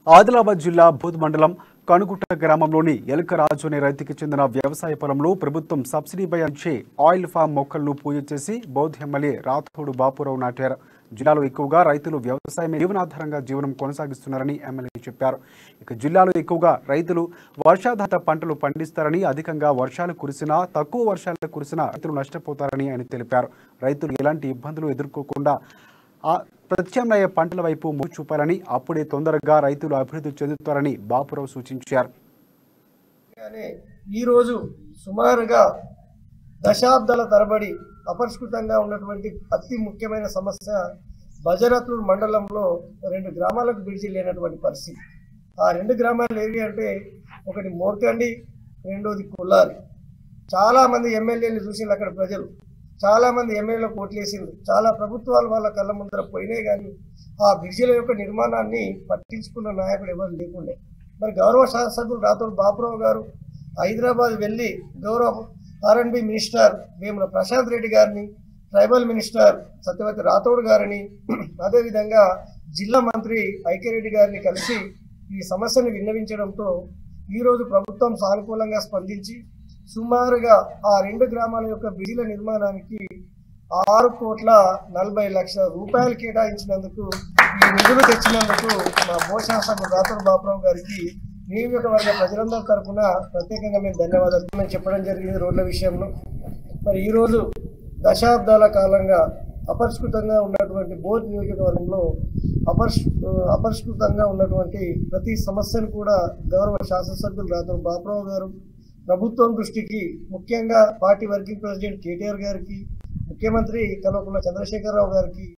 ఆదిలాబాద్ జిల్లా బూద్ మండలం కనుగుట్ట గ్రామంలోని ఎలకరాజు అనే రైతుకి చెందిన వ్యవసాయ పొలంలో ప్రభుత్వం సబ్సిడీపై అంచే ఆయిల్ ఫామ్ మొక్కలను పూజ చేసి బౌద్ధ ఎమ్మెల్యే రాథోడు బాపురావు నాటారు జిల్లాలో ఎక్కువగా రైతులు వ్యవసాయమే జీవనాధారంగా జీవనం కొనసాగిస్తున్నారని ఎమ్మెల్యే చెప్పారు ఇక జిల్లాలో ఎక్కువగా రైతులు వర్షాధారిత పంటలు పండిస్తారని అధికంగా వర్షాలు కురిసినా తక్కువ వర్షాలు కురిసినా రైతులు నష్టపోతారని ఆయన తెలిపారు రైతులు ఎలాంటి ఇబ్బందులు ఎదుర్కోకుండా ఆ ప్రత్యామ్నాయ పంటల వైపు మొగ్గు చూపాలని అప్పుడే తొందరగా రైతులు అభివృద్ధి చెందుతారని బాపురావు సూచించారు కానీ ఈరోజు సుమారుగా దశాబ్దాల తరబడి అపరిష్కృతంగా ఉన్నటువంటి అతి ముఖ్యమైన సమస్య బజరత్నూర్ మండలంలో రెండు గ్రామాలకు విడిచి లేనటువంటి పరిస్థితి ఆ రెండు గ్రామాలు ఏవి అంటే ఒకటి మోర్కండి రెండోది కొల్లారి చాలా మంది ఎమ్మెల్యేలు చూసిండ్రు అక్కడ ప్రజలు చాలా మంది ఎమ్మెల్యేలకు ఓట్లేసిండ్రు చాలా ప్రభుత్వాలు వాళ్ళ కళ్ళ ముందర పోయినాయి కానీ ఆ బ్రిడ్జిల యొక్క నిర్మాణాన్ని పట్టించుకున్న నాయకుడు ఎవరు లేకుండే మరి గౌరవ శాసకుడు రాథోడ్ బాపురావు గారు హైదరాబాద్ వెళ్ళి గౌరవ ఆర్ఎండ్బి మినిస్టర్ వేముల ప్రశాంత్ రెడ్డి గారిని ట్రైబల్ మినిస్టర్ సత్యవతి రాథోడ్ గారిని అదేవిధంగా జిల్లా మంత్రి ఐక్యరెడ్డి గారిని కలిసి ఈ సమస్యను విన్నవించడంతో ఈరోజు ప్రభుత్వం సానుకూలంగా స్పందించి సుమారుగా ఆ రెండు గ్రామాల యొక్క బిజిల నిర్మాణానికి ఆరు కోట్ల నలభై లక్షల రూపాయలు కేటాయించినందుకు ఈ నిధులు తెచ్చినందుకు మా భూశాసకుడు రాథోడ్ బాపురావు గారికి నియోజకవర్గ ప్రజలందరి తరఫున ప్రత్యేకంగా మేము ధన్యవాదాలు మేము చెప్పడం జరిగింది రోడ్ల విషయంలో మరి ఈరోజు దశాబ్దాల కాలంగా అపరిష్కృతంగా ఉన్నటువంటి బోధ్ నియోజకవర్గంలో అపరిష్ అపరిష్కృతంగా ఉన్నటువంటి ప్రతి సమస్యను కూడా గౌరవ శాసనసభ్యులు రాథోడ్ బాపురావు గారు ప్రభుత్వం దృష్టికి ముఖ్యంగా పార్టీ వర్కింగ్ ప్రెసిడెంట్ కేటీఆర్ గారికి ముఖ్యమంత్రి కల్వకుంట్ల చంద్రశేఖరరావు గారికి